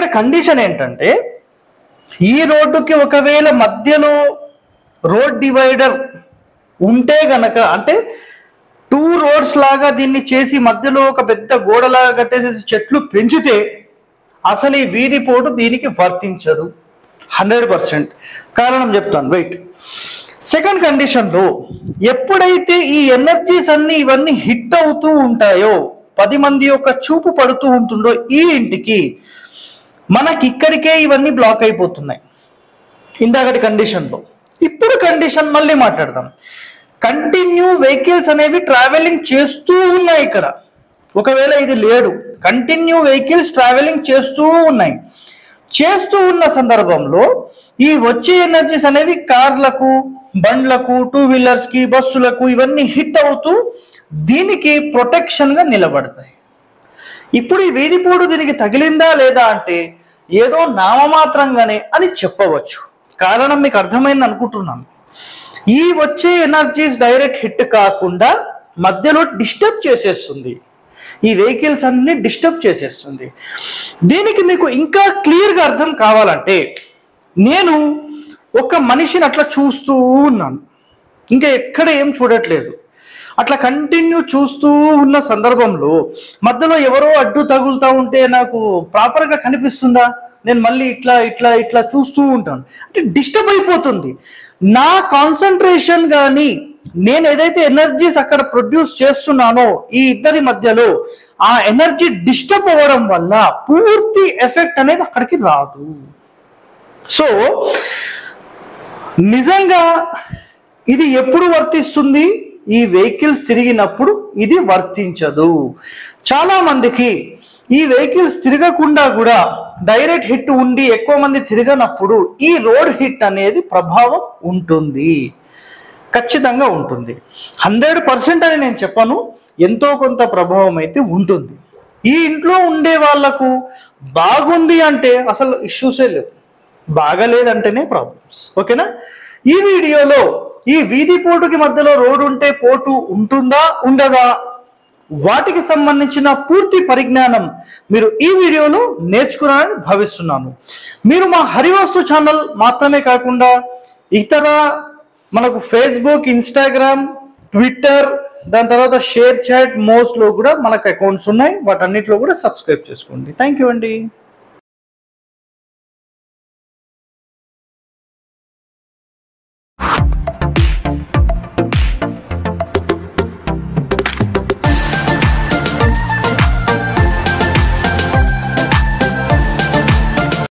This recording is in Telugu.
కండిషన్ ఏంటంటే ఈ రోడ్డుకి ఒకవేళ మధ్యలో రోడ్ డివైడర్ ఉంటే గనక అంటే టూ రోడ్స్ లాగా దీన్ని చేసి మధ్యలో ఒక పెద్ద గోడలాగా కట్టేసేసి చెట్లు పెంచితే అసలు ఈ వీధి పోటు దీనికి వర్తించదు హండ్రెడ్ పర్సెంట్ కారణం చెప్తాను వెయిట్ సెకండ్ కండిషన్లో ఎప్పుడైతే ఈ ఎనర్జీస్ అన్ని ఇవన్నీ హిట్ అవుతూ ఉంటాయో పది మంది యొక్క చూపు పడుతూ ఉంటుందో ఈ ఇంటికి మనకి ఇక్కడికే ఇవన్నీ బ్లాక్ అయిపోతున్నాయి ఇందాకటి కండిషన్లో ఇప్పుడు కండిషన్ మళ్ళీ మాట్లాడదాం కంటిన్యూ వెహికల్స్ అనేవి ట్రావెలింగ్ చేస్తూ ఉన్నాయి ఇక్కడ ఒకవేళ ఇది లేదు కంటిన్యూ వెహికల్స్ ట్రావెలింగ్ చేస్తూ ఉన్నాయి చేస్తూ ఉన్న సందర్భంలో ఈ వచ్చే ఎనర్జీస్ అనేవి కార్లకు బండ్లకు టూ వీలర్స్ కి బస్సులకు ఇవన్నీ హిట్ అవుతూ దీనికి ప్రొటెక్షన్ గా నిలబడతాయి ఇప్పుడు ఈ వీధిపోటు దీనికి తగిలిందా లేదా అంటే ఏదో నామమాత్రంగానే అని చెప్పవచ్చు కారణం మీకు అర్థమైంది అనుకుంటున్నాను ఈ వచ్చే ఎనర్జీస్ డైరెక్ట్ హిట్ కాకుండా మధ్యలో డిస్టర్బ్ చేసేస్తుంది ఈ వెహికల్స్ అన్ని డిస్టర్బ్ చేసేస్తుంది దీనికి మీకు ఇంకా క్లియర్గా అర్థం కావాలంటే నేను ఒక మనిషిని అట్లా చూస్తూ ఉన్నాను ఇంకా ఎక్కడ ఏం చూడట్లేదు అట్లా కంటిన్యూ చూస్తూ ఉన్న సందర్భంలో మధ్యలో ఎవరో అడ్డు తగులుతా ఉంటే నాకు ప్రాపర్గా కనిపిస్తుందా నేను మళ్ళీ ఇట్లా ఇట్లా ఇట్లా చూస్తూ ఉంటాను అంటే డిస్టర్బ్ అయిపోతుంది నా కాన్సన్ట్రేషన్ కానీ నేను ఏదైతే ఎనర్జీస్ అక్కడ ప్రొడ్యూస్ చేస్తున్నానో ఈ ఇద్దరి మధ్యలో ఆ ఎనర్జీ డిస్టర్బ్ అవ్వడం వల్ల పూర్తి ఎఫెక్ట్ అనేది అక్కడికి రాదు సో నిజంగా ఇది ఎప్పుడు వర్తిస్తుంది ఈ వెహికల్స్ తిరిగినప్పుడు ఇది వర్తించదు చాలా మందికి ఈ వెహికల్స్ తిరగకుండా కూడా డైరెక్ట్ హిట్ ఉండి ఎక్కువ మంది తిరగనప్పుడు ఈ రోడ్ హిట్ అనేది ప్రభావం ఉంటుంది ఖచ్చితంగా ఉంటుంది హండ్రెడ్ పర్సెంట్ అని నేను చెప్పను ఎంతో కొంత ప్రభావం అయితే ఉంటుంది ఈ ఇంట్లో ఉండే వాళ్లకు బాగుంది అంటే అసలు ఇష్యూసే లేవు బాగలేదంటేనే ప్రాబ్లమ్స్ ఓకేనా ఈ వీడియోలో ఈ వీధి పోటుకి మధ్యలో రోడ్డు ఉంటే పోటు ఉంటుందా ఉండదా వాటికి సంబంధించిన పూర్తి పరిజ్ఞానం మీరు ఈ వీడియోలో నేర్చుకున్నారని భావిస్తున్నాను మీరు మా హరివాస్తు ఛానల్ మాత్రమే కాకుండా ఇతర మనకు ఫేస్బుక్ ఇన్స్టాగ్రామ్ ట్విట్టర్ దాని తర్వాత షేర్ చాట్ మోస్ట్ లో కూడా మనకు అకౌంట్స్ ఉన్నాయి వాటన్నిటిలో కూడా సబ్స్క్రైబ్ చేసుకోండి థ్యాంక్ యూ అండి